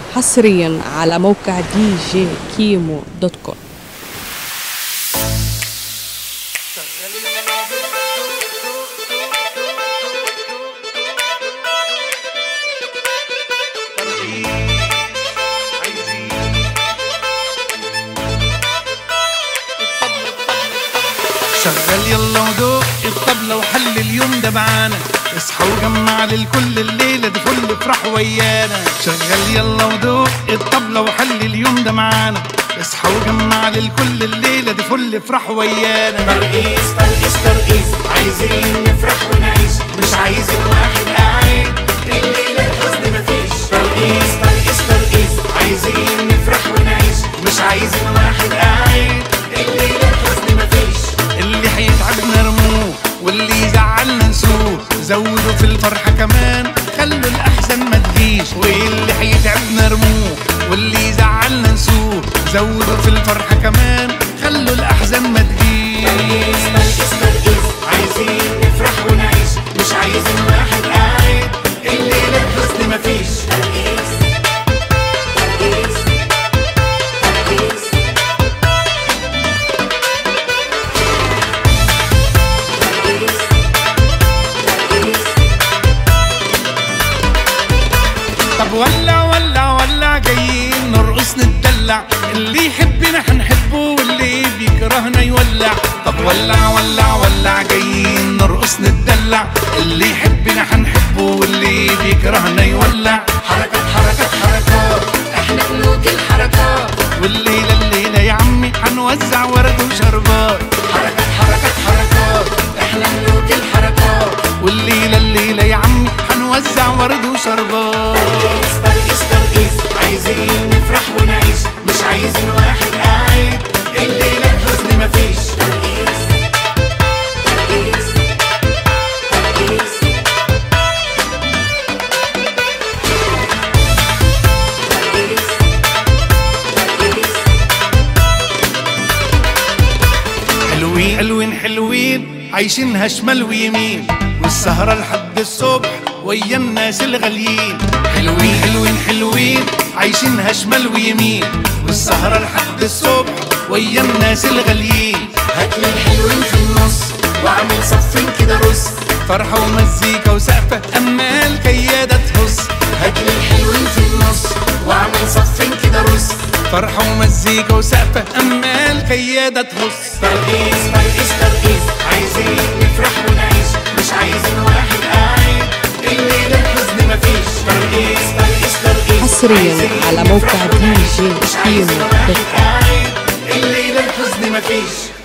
حصريا على موقع دي جي كيمو دوت كوم شغل يلا ودوق الطبلة وحل اليوم ده معانا اصحى وجمع للكل الليلة دي فل افرح ويانا شغل يلا ودوق الطبلة وحل اليوم ده معانا اصحى وجمع للكل الليلة دي فل افرح ويانا ترقيص ترقيص ترقيص عايزين نفرح ونعيش مش عايزين واحد قاعد الليلة الحزن مفيش ترقيص ترقيص ترقيص عايزين نفرح ونعيش مش عايزين واحد قاعد الليلة الحزن مفيش اللي هيتعبنا رموه واللي يزعلنا نسوه زودوا في الفرحة كمان خلوا الأحزان ما تجيش واللي هيتعبنا رموه واللي يزعلنا نسوه زودوا في الفرحة كمان خلوا الأحزان ما ترقيص تجيش ترقيص ترقيص عايزين نفرح ونعيش مش عايزين واحد قاعد الليلة الحزن مفيش ترقيص ترقيص ترقيص ترقيص ترقيص طب ولع ولع ولع جايين نرقص نتدلع اللي يحبنا هنحبه واللي بيكرهنا يولع طب ولع ولع ولع جايين نرقص نتدلع اللي يحبنا هنحبه واللي بيكرهنا يولع حركات حركات حركات احنا ملوك الحركات والليلة الليلة يا عمي هنوزع ورد وشربات حركات حركات حركات احنا ملوك الحركات والليلة الليلة يا عمي هنوزع ورد وشربات ترقيص ترقيص ترقيص عايزين نفرح ونعيش مش عايزين واحد قاعد الليلة الحزن مفيش ترقيص ترقيص ترقيص ترقيص ترقيص حلوين حلوين حلوين عايشينها شمال ويمين والسهرة لحد الصبح ويا الناس الغاليين حلوين حلوين حلوين عايشينها شمال ويمين والسهرة لحد الصبح ويا الناس الغاليين هاتلي الحلوين في النص واعمل صفين كده رص فرحة ومزيكا وسقفة أما الكيادة تهص هاتلي الحلوين في النص واعمل صفين كده رص فرحة ومزيكا وسقفة أما الكيادة تهص ترقيص ترقيص ترقيص عايزين نفرح ونعيش مش عايزين واحد قاعد الليلة الحزن مفيش ترقيص ترقيص ترقيص حصرياً عايزين على موقع نفرح ونعيش، DJ مش عايزين كيمو واحد قاعد الليلة الحزن مفيش